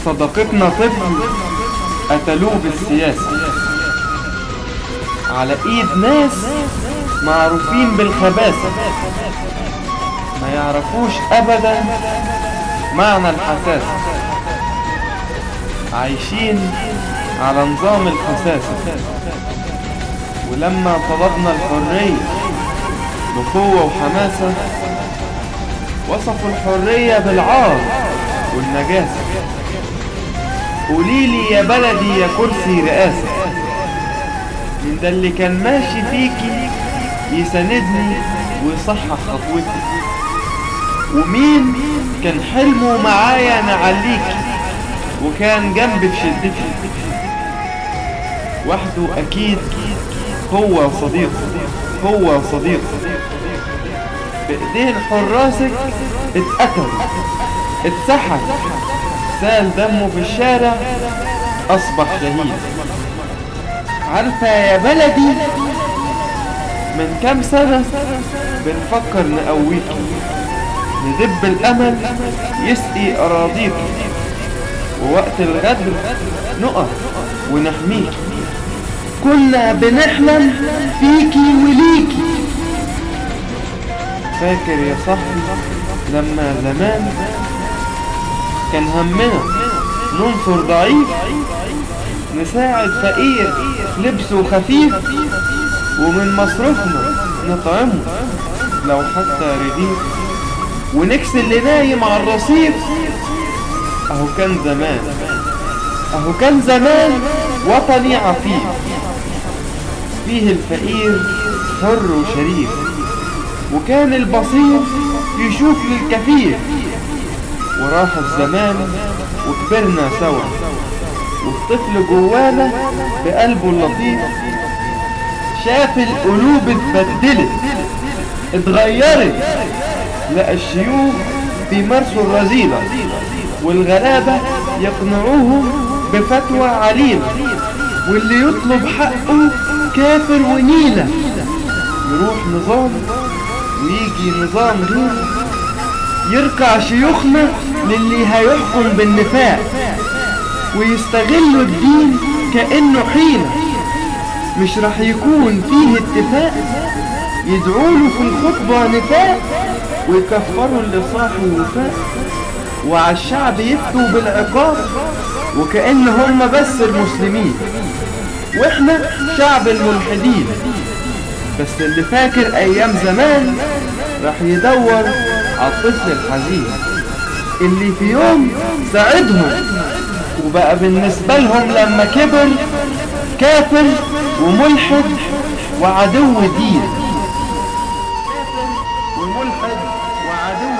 صداقتنا طفل قتلوه بالسياسة على ايد ناس معروفين بالخباثة ما يعرفوش ابدا معنى الحساسة عايشين على نظام الخساسة ولما طلبنا الحرية بقوة وحماسة وصفوا الحرية بالعار والنجاسة قوليلي يا بلدي يا كرسي رئاسة من ده اللي كان ماشي فيكي يساندني ويصحح خطوتي ومين كان حلمه معايا نعليكي وكان جنبي في شدتي وحده أكيد هو صديق هو صديق بإيدين حراسك اتقتل اتسحب سال دمه في الشارع أصبح شهيد عارفة يا بلدي من كام سنة بنفكر نقويكي ندب الأمل يسقي أراضيكي ووقت الغدر نقف ونحميكي كنا بنحلم فيكي وليكي فاكر يا صاحبي لما زمان كان همنا ننصر ضعيف نساعد فقير لبسه خفيف ومن مصروفنا نطعمه لو حتى رغيف ونكسي اللي نايم على الرصيف اهو كان زمان اهو كان زمان وطني عفيف فيه الفقير حر وشريف وكان البصير يشوف للكفيف وراح الزمان وكبرنا سوا والطفل جوانا بقلبه اللطيف شاف القلوب اتبدلت اتغيرت لقى الشيوخ بيمارسوا الرذيلة والغلابة يقنعوهم بفتوى عليلة واللي يطلب حقه كافر ونيلة يروح نظام ويجي نظام غيره يركع شيوخنا للي هيحكم بالنفاق ويستغلوا الدين كأنه حيلة مش راح يكون فيه اتفاق يدعوله في الخطبة نفاق ويكفروا اللي صاحوا وفاق وعلى الشعب يفتوا بالعقاب وكأن هم بس المسلمين واحنا شعب الملحدين بس اللي فاكر ايام زمان راح يدور على الطفل الحزين اللي في يوم ساعدهم وبقى بالنسبة لهم لما كبر كافر وملحد وعدو دين وملحد وعدو